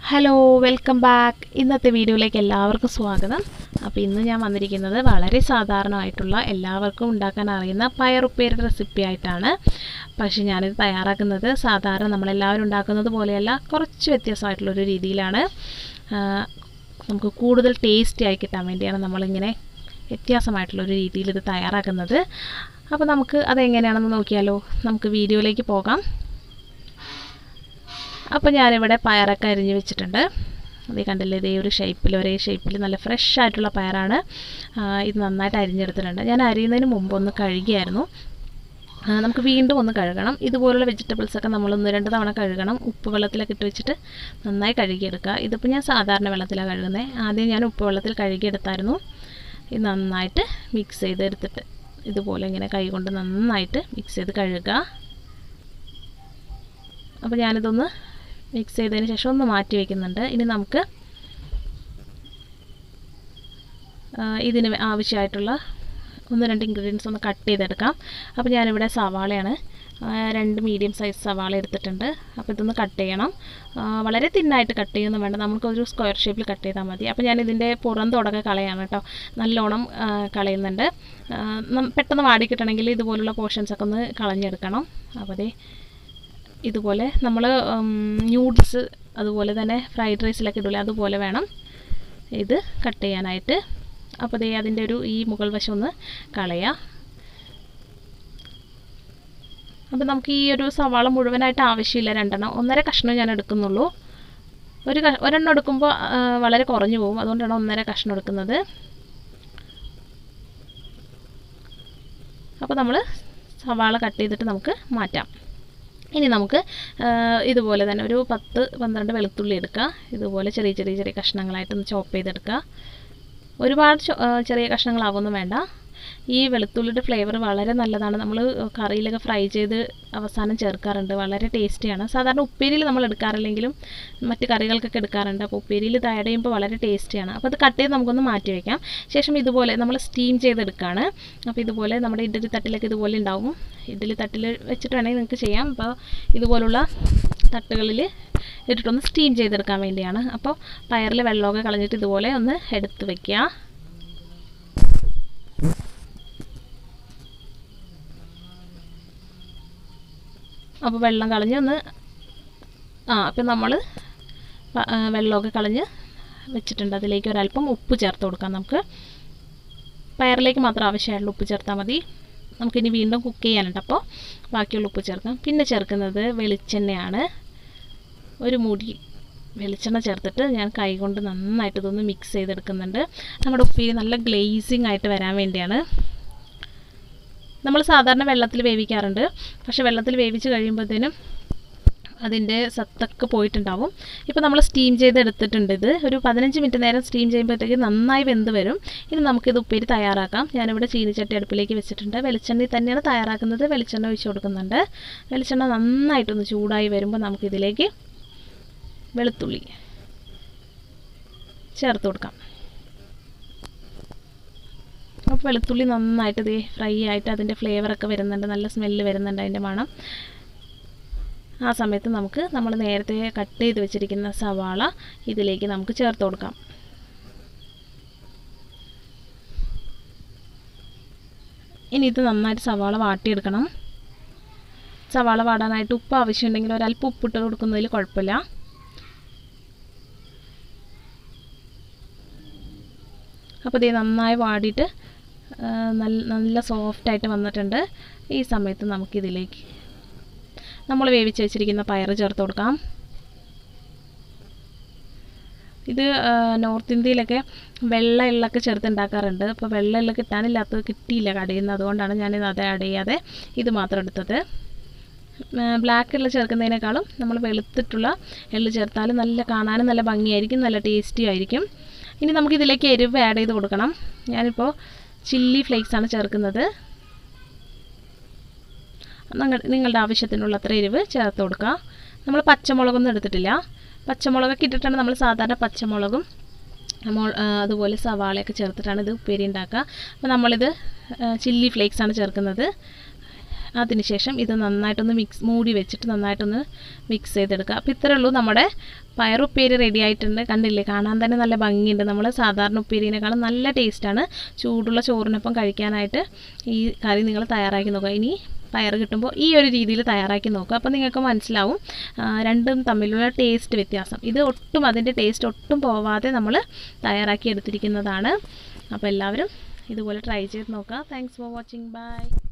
hello welcome back ഇന്നത്തെ വീഡിയോയിലേക്ക് എല്ലാവർക്കും സ്വാഗതം അപ്പോൾ ഇന്ന് ഞാൻ വന്നിരിക്കുന്നത് വളരെ സാധാരണമായിട്ടുള്ള എല്ലാവർക്കും ഉണ്ടാക്കാൻ അറിയുന്ന പയറുപ്പേരുടെ റെസിപ്പി ആയിട്ടാണ് പക്ഷേ ഞാനിത് തയ്യാറാക്കുന്നത് സാധാരണ നമ്മളെല്ലാവരും ഉണ്ടാക്കുന്നത് പോലെയല്ല കുറച്ച് വ്യത്യാസമായിട്ടുള്ളൊരു രീതിയിലാണ് ആ, നമുക്ക് കൂടുതൽ ടേസ്റ്റി ആയി കിട്ടാൻ വേണ്ടിയാണ് നമ്മളിങ്ങനെ വ്യത്യാസമായിട്ടുള്ളൊരു രീതിയിൽ ഇത് തയ്യാറാക്കുന്നത് അപ്പോൾ നമുക്ക് അതെങ്ങനെയാണെന്ന് നോക്കിയാലോ നമുക്ക് വീഡിയോയിലേക്ക് പോകാം അപ്പോൾ ഞാനിവിടെ പയറൊക്കെ അരിഞ്ഞ് വെച്ചിട്ടുണ്ട് അത് കണ്ടില്ലേ ഇതേ ഒരു ഷേപ്പിൽ ഒരേ ഷേപ്പിൽ നല്ല ഫ്രഷ് ആയിട്ടുള്ള പയറാണ് ആ, ഇത് നന്നായിട്ട് അരിഞ്ഞെടുത്തിട്ടുണ്ട് ഞാൻ അരിയുന്നതിന് മുമ്പ് ഒന്ന് കഴുകിയായിരുന്നു ആ, നമുക്ക് വീണ്ടും ഒന്ന് കഴുകണം ഇതുപോലുള്ള വെജിറ്റബിൾസ് ഒക്കെ നമ്മൾ ഒന്ന് രണ്ട് തവണ കഴുകണം ഉപ്പ് വെള്ളത്തിലൊക്കെ ഇട്ട് വെച്ചിട്ട് നന്നായി കഴുകിയെടുക്കുക ഇതിപ്പോൾ ഞാൻ സാധാരണ വെള്ളത്തിലാണ് കഴുകുന്നത് ആദ്യം ഞാൻ ഉപ്പ് വെള്ളത്തിൽ കഴുകിയെടുത്തായിരുന്നു ഇത് നന്നായിട്ട് മിക്സ് ചെയ്തെടുത്തിട്ട് ഇതുപോലെ ഇങ്ങനെ കൈ കൊണ്ട് നന്നായിട്ട് മിക്സ് ചെയ്ത് കഴുകുക അപ്പോൾ ഞാനിതൊന്ന് മിക്സ് ചെയ്തതിന് ശേഷം ഒന്ന് മാറ്റി വയ്ക്കുന്നുണ്ട് ഇനി നമുക്ക് ആ, ഇതിന് ആവശ്യമായിട്ടുള്ള ഒന്ന് രണ്ട് ഇൻഗ്രീഡിയൻസ് ഒന്ന് കട്ട് ചെയ്തെടുക്കാം അപ്പോൾ ഞാനിവിടെ സവാളയാണ് ആ, രണ്ട് മീഡിയം സൈസ് സവാള എടുത്തിട്ടുണ്ട് അപ്പോൾ ഇതൊന്ന് കട്ട് ചെയ്യണം ആ, വളരെ തിന്നായിട്ട് കട്ട് ചെയ്യുന്നു വേണ്ട നമുക്കൊരു സ്ക്വയർ ഷേപ്പിൽ കട്ട് ചെയ്താൽ മതി അപ്പോൾ ഞാൻ ഇതിൻ്റെ പുറം തുടക്കം കളയാണ് കേട്ടോ നല്ലോണം ആ, കളയുന്നുണ്ട് ആ, നം- പെട്ടെന്ന് വാടി കിട്ടണമെങ്കിൽ ഇതുപോലുള്ള പോർഷൻസ് ഒക്കെ ഒന്ന് കളഞ്ഞെടുക്കണം അപ്പോൾ ദേ ഇതുപോലെ നമ്മൾ ന്യൂഡിൽസ് അതുപോലെ തന്നെ ഫ്രൈഡ് റൈസിലൊക്കെ ഇടില്ല അതുപോലെ വേണം ഇത് കട്ട് ചെയ്യാനായിട്ട് അപ്പോൾ ദേ അതിൻ്റെ ഒരു ഈ മുകൾ വശം ഒന്ന് കളയാം അപ്പോൾ നമുക്ക് ഈ ഒരു സവാള മുഴുവനായിട്ട് ആവശ്യമില്ല രണ്ടെണ്ണം ഒന്നര കഷ്ണം ഞാൻ എടുക്കുന്നുള്ളൂ ഒരു ക- ഒരെണ്ണം എടുക്കുമ്പോൾ ആ, വളരെ കുറഞ്ഞു പോകും അതുകൊണ്ടാണ് ഒന്നര കഷ്ണം എടുക്കുന്നത് അപ്പോൾ നമ്മൾ സവാള കട്ട് ചെയ്തിട്ട് നമുക്ക് മാറ്റാം ഇനി നമുക്ക് ആ, ഇതുപോലെ തന്നെ ഒരു പത്ത് പന്ത്രണ്ട് വെളുത്തുള്ളി എടുക്കുക ഇതുപോലെ ചെറിയ ചെറിയ ചെറിയ കഷ്ണങ്ങളായിട്ടൊന്ന് ചോപ്പ് ചെയ്തെടുക്കുക ഒരുപാട് ചോ- ആ, ചെറിയ കഷ്ണങ്ങളാവൊന്നും വേണ്ട ഈ വെളുത്തുള്ളിയുടെ ഫ്ലേവർ വളരെ നല്ലതാണ് നമ്മൾ കറിയിലൊക്കെ ഫ്രൈ ചെയ്ത് അവസാനം ചേർക്കാറുണ്ട് വളരെ ടേസ്റ്റിയാണ് സാധാരണ ഉപ്പേരിയിൽ നമ്മൾ എടുക്കാറില്ലെങ്കിലും മറ്റ് കറികൾക്കൊക്കെ എടുക്കാറുണ്ട് അപ്പോൾ ഉപ്പേരിയിൽ ഇത് ആഡ് ചെയ്യുമ്പോൾ വളരെ ടേസ്റ്റിയാണ് അപ്പോൾ അത് കട്ട് ചെയ്ത് നമുക്കൊന്ന് മാറ്റി വയ്ക്കാം ശേഷം ഇതുപോലെ നമ്മൾ സ്റ്റീം ചെയ്തെടുക്കുകയാണ് അപ്പോൾ ഇതുപോലെ നമ്മുടെ ഇഡ്ഡലി തട്ടിലൊക്കെ ഇതുപോലെ ഉണ്ടാവും ഇഡ്ഡലി തട്ടിൽ വെച്ചിട്ട് വേണമെങ്കിൽ നിങ്ങൾക്ക് ചെയ്യാം അപ്പോൾ ഇതുപോലുള്ള തട്ടുകളിൽ ഇട്ടിട്ടൊന്ന് സ്റ്റീം ചെയ്തെടുക്കാൻ വേണ്ടിയാണ് അപ്പോൾ പയറിൽ വെള്ളമൊക്കെ കളഞ്ഞിട്ട് ഇതുപോലെ ഒന്ന് എടുത്ത് വെക്കുക അപ്പോൾ വെള്ളം കളഞ്ഞ് ഒന്ന് ആ അപ്പം നമ്മൾ വെള്ളമൊക്കെ കളഞ്ഞ് വെച്ചിട്ടുണ്ട് അതിലേക്ക് ഒരല്പം ഉപ്പ് ചേർത്ത് കൊടുക്കാം നമുക്ക് പയറിലേക്ക് മാത്രം ആവശ്യമായിട്ടുള്ള ഉപ്പ് ചേർത്താൽ മതി നമുക്കിനി വീണ്ടും കുക്ക് ചെയ്യാനുണ്ട് അപ്പോൾ ബാക്കിയുള്ള ഉപ്പ് ചേർക്കാം പിന്നെ ചേർക്കുന്നത് വെളിച്ചെണ്ണയാണ് ഒരു മുടി വെളിച്ചെണ്ണ ചേർത്തിട്ട് ഞാൻ കൈ കൊണ്ട് നന്നായിട്ട് ഇതൊന്ന് മിക്സ് ചെയ്തെടുക്കുന്നുണ്ട് നമ്മുടെ ഉപ്പേരി നല്ല ഗ്ലേസിങ് ആയിട്ട് വരാൻ വേണ്ടിയാണ് നമ്മൾ സാധാരണ വെള്ളത്തിൽ വേവിക്കാറുണ്ട് പക്ഷേ വെള്ളത്തിൽ വേവിച്ച് കഴിയുമ്പോഴത്തേനും അതിൻ്റെ സത്തൊക്കെ പോയിട്ടുണ്ടാവും ഇപ്പോൾ നമ്മൾ സ്റ്റീം ചെയ്തെടുത്തിട്ടുണ്ട് ഇത് ഒരു പതിനഞ്ച് മിനിറ്റ് നേരം സ്റ്റീം ചെയ്യുമ്പോഴത്തേക്ക് നന്നായി വെന്ത് വരും ഇനി നമുക്കിത് ഉപ്പേരി തയ്യാറാക്കാം ഞാനിവിടെ ചീനിച്ചട്ടി അടുപ്പിലേക്ക് വെച്ചിട്ടുണ്ട് വെളിച്ചെണ്ണയിൽ തന്നെയാണ് തയ്യാറാക്കുന്നത് വെളിച്ചെണ്ണ ഒഴിച്ച് കൊടുക്കുന്നുണ്ട് വെളിച്ചെണ്ണ നന്നായിട്ടൊന്ന് ചൂടായി വരുമ്പോൾ നമുക്കിതിലേക്ക് വെളുത്തുള്ളി ചേർത്ത് കൊടുക്കാം അപ്പോൾ വെളുത്തുള്ളി നന്നായിട്ട് ഇതേ ഫ്രൈ ആയിട്ട് അതിൻ്റെ ഫ്ലേവറൊക്കെ വരുന്നുണ്ട് നല്ല സ്മെല്ല് വരുന്നുണ്ട് അതിൻ്റെ മണം ആ സമയത്ത് നമുക്ക് നമ്മൾ നേരത്തെ കട്ട് ചെയ്ത് വെച്ചിരിക്കുന്ന സവാള ഇതിലേക്ക് നമുക്ക് ചേർത്ത് കൊടുക്കാം ഇനി ഇത് നന്നായിട്ട് സവാള വാട്ടിയെടുക്കണം സവാള വാടാനായിട്ട് ഉപ്പ് ആവശ്യമുണ്ടെങ്കിൽ ഒരല്പം ഉപ്പിട്ട് കൊടുക്കുന്നതിൽ കുഴപ്പമില്ല അപ്പോൾ ഇത് നന്നായി വാടിയിട്ട് ആ, നല്ല നല്ല സോഫ്റ്റായിട്ട് വന്നിട്ടുണ്ട് ഈ സമയത്ത് നമുക്കിതിലേക്ക് നമ്മൾ വേവിച്ച് വെച്ചിരിക്കുന്ന പയർ ചേർത്ത് കൊടുക്കാം ഇത് ആ, നോർത്ത് ഇന്ത്യയിലൊക്കെ വെള്ള എള്ളൊക്കെ ചേർത്ത് ഉണ്ടാക്കാറുണ്ട് അപ്പോൾ വെള്ള എള്ള കിട്ടാനില്ലാത്തത് കിട്ടിയില്ല കടയിൽ നിന്ന് അതുകൊണ്ടാണ് ഞാനിത് അത് ആഡ് ചെയ്യാതെ ഇത് മാത്രം എടുത്തത് ബ്ലാക്ക് എള്ള് ചേർക്കുന്നതിനേക്കാളും നമ്മൾ വെളുത്തിട്ടുള്ള എള്ള് ചേർത്താൽ നല്ല കാണാനും നല്ല ഭംഗിയായിരിക്കും നല്ല ടേസ്റ്റി ആയിരിക്കും ഇനി നമുക്ക് ഇതിലേക്ക് എരിവ് ആഡ് ചെയ്ത് കൊടുക്കണം ഞാനിപ്പോൾ ചില്ലി ഫ്ലേക്സ് ആണ് ചേർക്കുന്നത് നിങ്ങ- നിങ്ങളുടെ ആവശ്യത്തിനുള്ള അത്ര എരിവ് ചേർത്ത് കൊടുക്കുക നമ്മൾ പച്ചമുളകൊന്നും എടുത്തിട്ടില്ല പച്ചമുളകൊക്കെ ഇട്ടിട്ടാണ് നമ്മൾ സാധാരണ പച്ചമുളകും മൊ- ആ, അതുപോലെ സവാളയൊക്കെ ചേർത്തിട്ടാണ് ഇത് ഉപ്പേരി ഉണ്ടാക്കുക അപ്പോൾ നമ്മളിത് ചില്ലി ഫ്ലേക്സ് ആണ് ചേർക്കുന്നത് അതിനുശേഷം ഇത് നന്നായിട്ടൊന്ന് മിക്സ് മൂടി വെച്ചിട്ട് നന്നായിട്ടൊന്ന് മിക്സ് ചെയ്തെടുക്കുക അപ്പോൾ ഇത്രയേ ഉള്ളൂ നമ്മുടെ പയറുപ്പേരി റെഡി ആയിട്ടുണ്ട് കണ്ടില്ലേ കാണാൻ തന്നെ നല്ല ഭംഗിയുണ്ട് നമ്മൾ സാധാരണ ഉപ്പേരിനേക്കാളും നല്ല ടേസ്റ്റാണ് ചൂടുള്ള ചോറിനൊപ്പം കഴിക്കാനായിട്ട് ഈ കറി നിങ്ങൾ തയ്യാറാക്കി നോക്കുക ഇനി പയർ കിട്ടുമ്പോൾ ഈ ഒരു രീതിയിൽ തയ്യാറാക്കി നോക്കുക അപ്പോൾ നിങ്ങൾക്ക് മനസ്സിലാവും ആ, രണ്ടും തമ്മിലുള്ള ടേസ്റ്റ് വ്യത്യാസം ഇത് ഒട്ടും അതിൻ്റെ ടേസ്റ്റ് ഒട്ടും പോവാതെ നമ്മൾ തയ്യാറാക്കി എടുത്തിരിക്കുന്നതാണ് അപ്പോൾ എല്ലാവരും ഇതുപോലെ ട്രൈ ചെയ്ത് നോക്കുക താങ്ക്സ് ഫോർ വാച്ചിങ് ബൈ